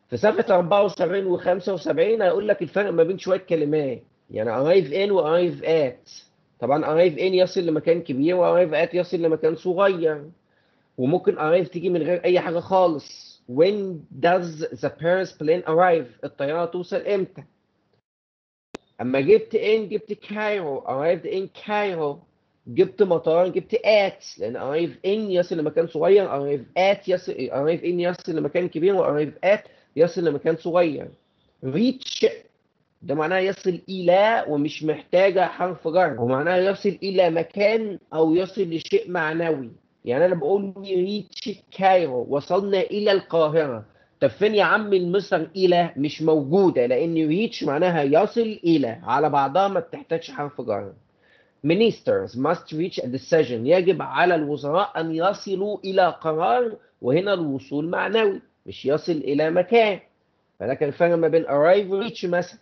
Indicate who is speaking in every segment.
Speaker 1: في صفحه 74 و 75 هيقول لك الفرق ما بين شويه كلمات يعني arrive in و arrive at طبعا arrive in يصل لمكان كبير و arrive at يصل لمكان صغير وممكن arrive تيجي من غير اي حاجه خالص when does the Paris plane arrive الطياره توصل امتى اما جبت ان جبت كايرو arrived in كايرو جبت مطار جبت at لان arrive in يصل لمكان صغير arrive at يصل arrive in يصل لمكان كبير و arrive at يصل لمكان صغير reach ده معناه يصل إلى ومش محتاجة حرف جر ومعناها يصل إلى مكان أو يصل لشيء معنوي يعني أنا بقول ريتش كايرو وصلنا إلى القاهرة طب فين يا عم المصر إلى مش موجودة لأن ريتش معناها يصل إلى على بعضها ما بتحتاجش حرف جر Ministers must reach a decision يجب على الوزراء أن يصلوا إلى قرار وهنا الوصول معنوي مش يصل إلى مكان فلكن الفرق ما بين arrive و reach مثلا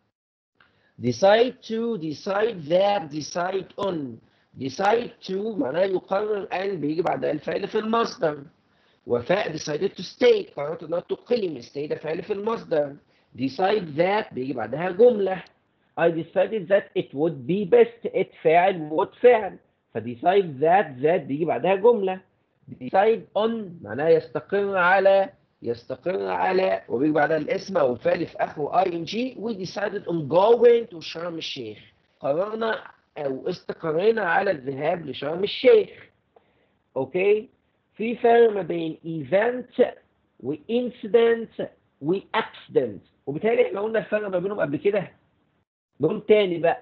Speaker 1: decide to decide that decide on decide to معناه يقرر أن بيجي بعد الفعل في المصدر وفاء decided to stay قررت انها تقيم stay ده فعل في المصدر decide that بيجي بعدها جملة I decided that it would be best it فاعل would فعل ف decide that that بيجي بعدها جملة decide on معناها يستقر على يستقر على وبيجي بعدها الاسم او الفعل في اخره ing we decided on going to شرم الشيخ قررنا او استقرينا على الذهاب لشرم الشيخ اوكي في فرق ما بين event و incident و accident وبالتالي احنا قلنا الفرق ما بينهم قبل كده نقول تاني بقى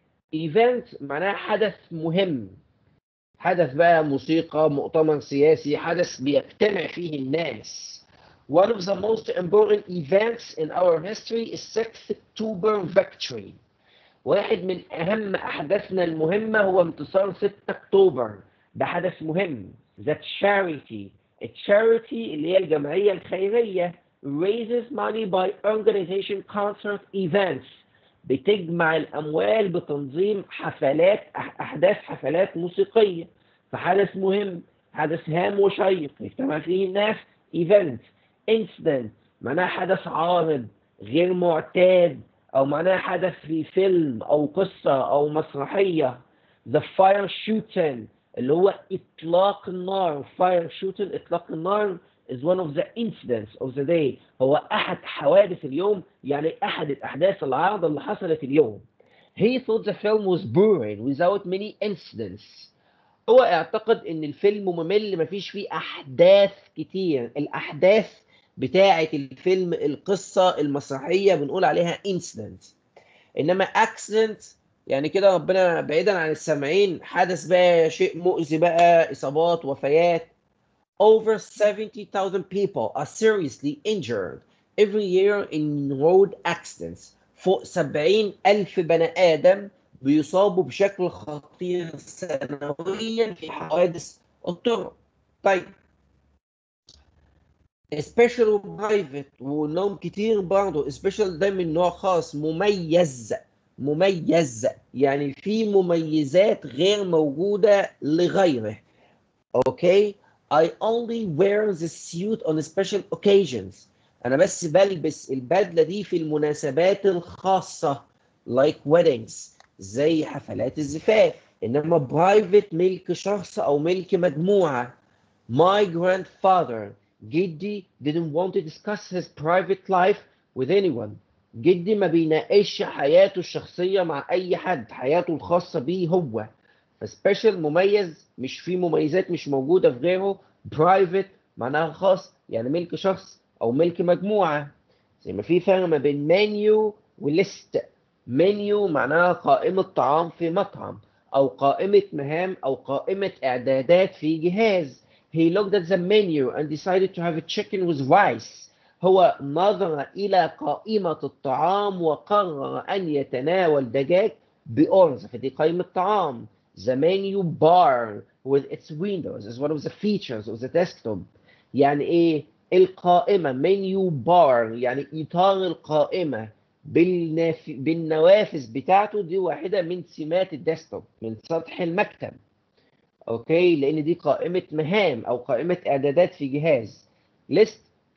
Speaker 1: event معناها حدث مهم حدث بقى موسيقى مؤتمر سياسي حدث بيجتمع فيه الناس One of the most important events in our history is 6 October victory. واحد من أهم أحداثنا المهمة هو انتصار 6 أكتوبر. ده حدث مهم. That charity. charity اللي هي الجمعية الخيرية raises money by organization concert events. بتجمع الأموال بتنظيم حفلات أحداث حفلات موسيقية. فحدث مهم حدث هام وشيق يجتمع فيه الناس event incident معناها حدث عارض غير معتاد او معناها حدث في فيلم او قصة او مسرحية the fire shooting اللي هو اطلاق النار fire shooting اطلاق النار is one of the incidents of the day هو احد حوادث اليوم يعني احد الاحداث العارضة اللي حصلت اليوم he thought the film was boring without many incidents هو اعتقد ان الفيلم ممل مفيش فيه احداث كتير الاحداث بتاعة الفيلم القصة المسرحية بنقول عليها incident إنما accident يعني كده ربنا بعيدا عن السامعين حدث بقى شيء مؤذي بقى إصابات وفيات over 70,000 people are seriously injured every year in road accidents فوق 70 ألف بني آدم بيصابوا بشكل خطير سنويا في حوادث الطرق طيب سبيشال وبرايفت وانهم كتير برضه سبيشال ده من نوع خاص مميز مميز يعني في مميزات غير موجودة لغيره اوكي I only wear the suit on special occasions انا بس بلبس البدلة دي في المناسبات الخاصة like weddings زي حفلات الزفاف انما برايفت ملك شخص او ملك مجموعة my grandfather جدي didn't want to discuss his private life with anyone جدي ما بيناقش حياته الشخصية مع أي حد حياته الخاصة بيه هو فسبيشال مميز مش فيه مميزات مش موجودة في غيره برايفت معناها خاص يعني ملك شخص أو ملك مجموعة زي ما في فرق ما بين منيو وليست منيو معناها قائمة طعام في مطعم أو قائمة مهام أو قائمة إعدادات في جهاز he looked at the menu and decided to have a chicken with rice هو نظر إلى قائمة الطعام وقرر أن يتناول دجاج بأرز فدي قائمة طعام the menu bar with its windows is one of the features of the desktop يعني إيه القائمة menu bar يعني إطار القائمة بالناف... بالنوافذ بتاعته دي واحدة من سمات الديسكتوب من سطح المكتب اوكي لان دي قائمه مهام او قائمه اعدادات في جهاز ليست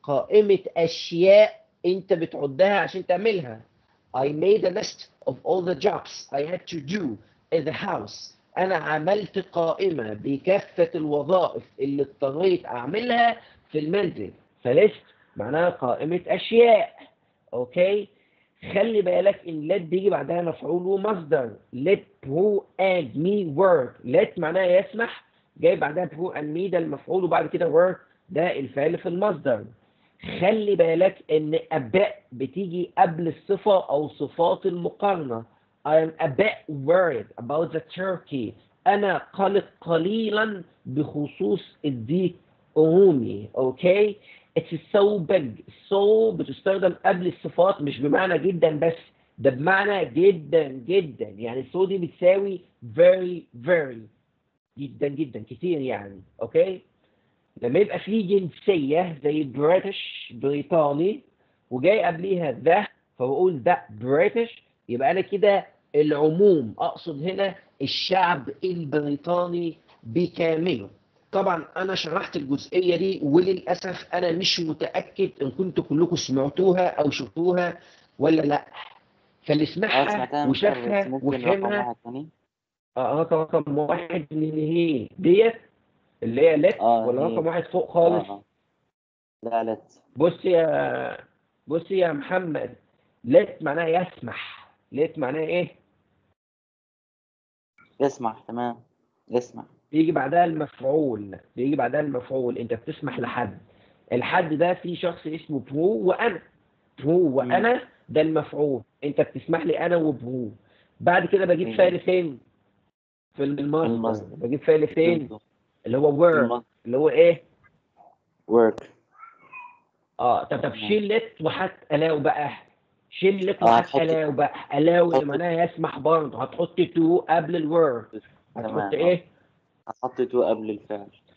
Speaker 1: قائمة أشياء أنت بتعدها عشان تعملها I made a list of all the jobs I had to do in the house أنا عملت قائمة بكافة الوظائف اللي اضطريت أعملها في المنزل فليست معناها قائمة أشياء أوكي خلي بالك إن let بيجي بعدها مفعول ومصدر let who and me work let معناها يسمح جاي بعدها who and me ده المفعول وبعد كده work ده الفعل في المصدر خلي بالك ان اباء بتيجي قبل الصفة او صفات المقارنة I am a bit worried about the turkey انا قلق قليلا بخصوص الديك أمومي اوكي it's so big so بتستخدم قبل الصفات مش بمعنى جدا بس ده بمعنى جدا جدا يعني so دي بتساوي very very جدا جدا كتير يعني اوكي لما يبقى في جنسية زي بريتش بريطاني وجاي قبليها ذا فبقول ذا بريتش يبقى أنا كده العموم أقصد هنا الشعب البريطاني بكامله طبعا أنا شرحت الجزئية دي وللأسف أنا مش متأكد إن كنتوا كلكم سمعتوها أو شفتوها ولا لأ فاللي
Speaker 2: اه
Speaker 1: سمعها
Speaker 2: سمعتها من
Speaker 1: وشافها
Speaker 2: بس ممكن رقم
Speaker 1: وفهمها
Speaker 2: واحد تاني
Speaker 1: اه رقم واحد من هي ديت اللي هي لت
Speaker 2: اه
Speaker 1: ولا
Speaker 2: هي.
Speaker 1: رقم واحد فوق خالص
Speaker 2: اه لا لا
Speaker 1: بص يا بص يا محمد لت معناها يسمح لت معناها ايه
Speaker 2: اسمع تمام اسمع
Speaker 1: بيجي بعدها المفعول بيجي بعدها المفعول انت بتسمح لحد الحد ده في شخص اسمه برو وانا برو وانا ده المفعول انت بتسمح لي انا وبرو بعد كده بجيب
Speaker 2: مم.
Speaker 1: فعل فين في المصدر
Speaker 2: المصدر.
Speaker 1: بجيب فعل فين اللي هو work اللي هو ايه
Speaker 2: work
Speaker 1: اه طب طب
Speaker 2: تمام.
Speaker 1: شيل لت وحط الاو بقى شيل لت
Speaker 2: آه،
Speaker 1: وحط
Speaker 2: هتحط-
Speaker 1: الاو بقى الاو اللي
Speaker 2: هتحط-
Speaker 1: معناها يسمح برضه هتحط تو قبل الورد
Speaker 2: تمام
Speaker 1: هتحط
Speaker 2: آه.
Speaker 1: ايه
Speaker 2: هحط تو قبل الفعل